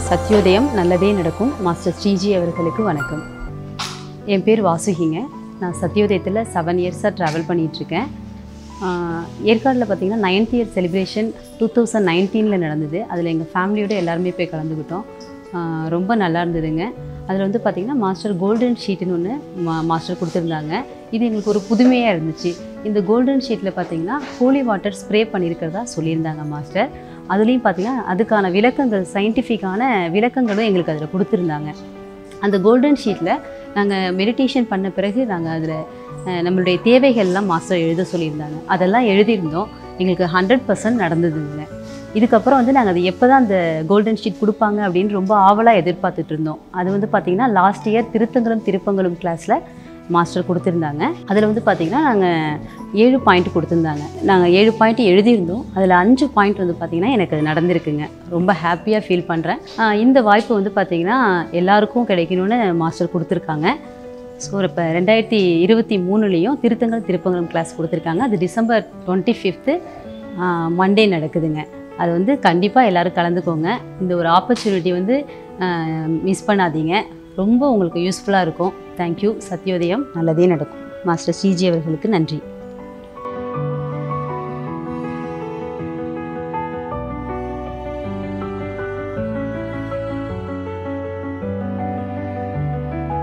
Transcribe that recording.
சத்யோதயம் நல்லதே நடக்கும் மாஸ்டர் ஸ்ரீஜி அவர்களுக்கு வணக்கம் என் பேர் வாசுகிங்க நான் சத்யோதயத்தில் செவன் இயர்ஸாக ட்ராவல் பண்ணிகிட்ருக்கேன் ஏற்காடில் பார்த்தீங்கன்னா ninth year celebration two thousand நைன்டீனில் நடந்தது அதில் எங்கள் ஃபேமிலியோட எல்லாருமே போய் கலந்துக்கிட்டோம் ஆஹ் ரொம்ப நல்லா இருந்ததுங்க அதில் வந்து பார்த்திங்கன்னா மாஸ்டர் கோல்டன் ஷீட்டுன்னு ஒன்று மா மாஸ்டர் கொடுத்துருந்தாங்க இது எங்களுக்கு ஒரு புதுமையாக இருந்துச்சு இந்த கோல்டன் ஷீட்டில் பார்த்தீங்கன்னா ஹோலி வாட்டர் ஸ்ப்ரே பண்ணியிருக்கிறதா சொல்லியிருந்தாங்க மாஸ்டர் அதுலேயும் பார்த்தீங்கன்னா அதுக்கான விளக்கங்கள் சயின்டிஃபிக்கான விளக்கங்களும் எங்களுக்கு அதில் கொடுத்துருந்தாங்க அந்த கோல்டன் ஷீட்டில் நாங்கள் மெடிடேஷன் பண்ண பிறகு நாங்கள் அதில் நம்மளுடைய தேவைகள்லாம் மாஸ்டர் எழுத சொல்லியிருந்தாங்க அதெல்லாம் எழுதியிருந்தோம் எங்களுக்கு ஹண்ட்ரட் பர்சன்ட் நடந்ததுங்க இதுக்கப்புறம் வந்து நாங்கள் அது எப்போ தான் அந்த கோல்டன் ஷீட் கொடுப்பாங்க அப்படின்னு ரொம்ப ஆவலாக எதிர்பார்த்துட்டு இருந்தோம் அது வந்து பார்த்திங்கன்னா லாஸ்ட் இயர் திருத்தங்களும் திருப்பங்களும் கிளாஸில் மாஸ்டர் கொடுத்துருந்தாங்க அதில் வந்து பார்த்திங்கன்னா நாங்கள் ஏழு பாயிண்ட் கொடுத்துருந்தாங்க நாங்கள் ஏழு பாயிண்ட் எழுதியிருந்தோம் அதில் அஞ்சு பாயிண்ட் வந்து பார்த்திங்கன்னா எனக்கு அது நடந்திருக்குங்க ரொம்ப ஹாப்பியாக ஃபீல் பண்ணுறேன் இந்த வாய்ப்பு வந்து பார்த்திங்கன்னா எல்லாருக்கும் கிடைக்கணும்னு மாஸ்டர் கொடுத்துருக்காங்க ஸோ இப்போ ரெண்டாயிரத்தி இருபத்தி மூணுலேயும் திருத்தங்கள் திருப்பங்களும் கிளாஸ் கொடுத்துருக்காங்க அது டிசம்பர் டுவெண்ட்டி ஃபிஃப்த்து மண்டே நடக்குதுங்க அது வந்து கண்டிப்பாக எல்லோரும் கலந்துக்கோங்க இந்த ஒரு ஆப்பர்ச்சுனிட்டி வந்து மிஸ் பண்ணாதீங்க ரொம்ப உங்களுக்கு யூஸ்ஃபுல்லாக இருக்கும் தேங்க்யூ சத்யோதயம் நல்லதே நடக்கும் மாஸ்டர் ஸ்ரீஜி அவர்களுக்கு நன்றி